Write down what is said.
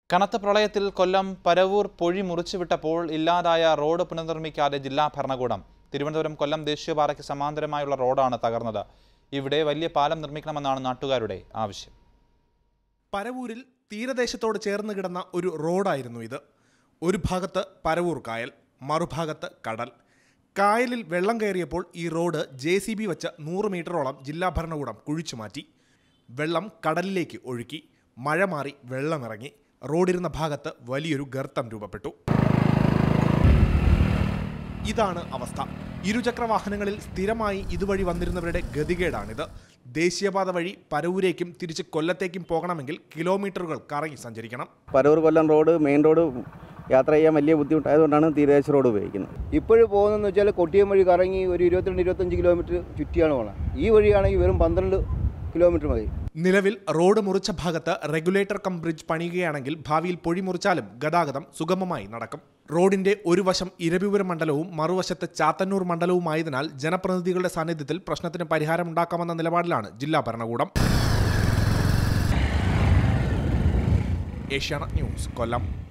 കനത്ത പ്രളയത്തിൽ കൊല്ലം പരവൂർ പൊഴി മുറിച്ചുവിട്ടപ്പോൾ ഇല്ലാതായ റോഡ് പുനർനിർമ്മിക്കാതെ ജില്ലാ ഭരണകൂടം തിരുവനന്തപുരം കൊല്ലം ദേശീയപാതയ്ക്ക് സമാന്തരമായുള്ള റോഡാണ് തകർന്നത് ഇവിടെ വലിയ പാലം നിർമ്മിക്കണമെന്നാണ് നാട്ടുകാരുടെ ആവശ്യം പരവൂരിൽ തീരദേശത്തോട് ചേർന്ന് കിടന്ന ഒരു റോഡായിരുന്നു ഇത് ഒരു ഭാഗത്ത് പരവൂർ കായൽ മറുഭാഗത്ത് കടൽ കായലിൽ വെള്ളം കയറിയപ്പോൾ ഈ റോഡ് ജെ സി ബി വെച്ച് നൂറ് മീറ്ററോളം ജില്ലാ ഭരണകൂടം കുഴിച്ചു മാറ്റി വെള്ളം കടലിലേക്ക് ഒഴുക്കി മഴ മാറി വെള്ളമിറങ്ങി റോഡിരുന്ന ഭാഗത്ത് വലിയൊരു ഗർത്തം രൂപപ്പെട്ടു ഇതാണ് അവസ്ഥ ഇരുചക്ര വാഹനങ്ങളിൽ സ്ഥിരമായി ഇതുവഴി വന്നിരുന്നവരുടെ ഗതികേടാണിത് ദേശീയപാത വഴി പരവൂരേക്കും തിരിച്ച് കൊല്ലത്തേക്കും പോകണമെങ്കിൽ കിലോമീറ്ററുകൾ കറങ്ങി സഞ്ചരിക്കണം Paravur Kollam road main road യാത്ര ചെയ്യാൻ വലിയ ബുദ്ധിമുട്ടായതുകൊണ്ടാണ് തീരദേശ റോഡ് ഉപയോഗിക്കുന്നത് ഇപ്പോഴും പോകുന്നതെന്ന് വെച്ചാൽ കൊട്ടിയം വഴി കറങ്ങി ഒരു ഇരുപത്തിരണ്ട് ഇരുപത്തഞ്ച് കിലോമീറ്റർ ചുറ്റിയാണ് പോകണം ഈ വഴിയാണെങ്കിൽ വെറും പന്ത്രണ്ട് കിലോമീറ്റർ മതി നിലവിൽ റോഡ് മുറിച്ച ഭാഗത്ത് റെഗുലേറ്റർ കം ബ്രിഡ്ജ് പണിയുകയാണെങ്കിൽ ഭാവിയിൽ പൊഴി മുറിച്ചാലും ഗതാഗതം സുഗമമായി നടക്കും റോഡിന്റെ ഒരു വശം ഇരവിപുരം മണ്ഡലവും മറുവശത്ത് ചാത്തന്നൂർ മണ്ഡലവുമായതിനാൽ ജനപ്രതിനിധികളുടെ സാന്നിധ്യത്തിൽ പ്രശ്നത്തിന് പരിഹാരമുണ്ടാക്കാമെന്ന നിലപാടിലാണ് ജില്ലാ ഭരണകൂടം ഏഷ്യാനെറ്റ് ന്യൂസ് കൊല്ലം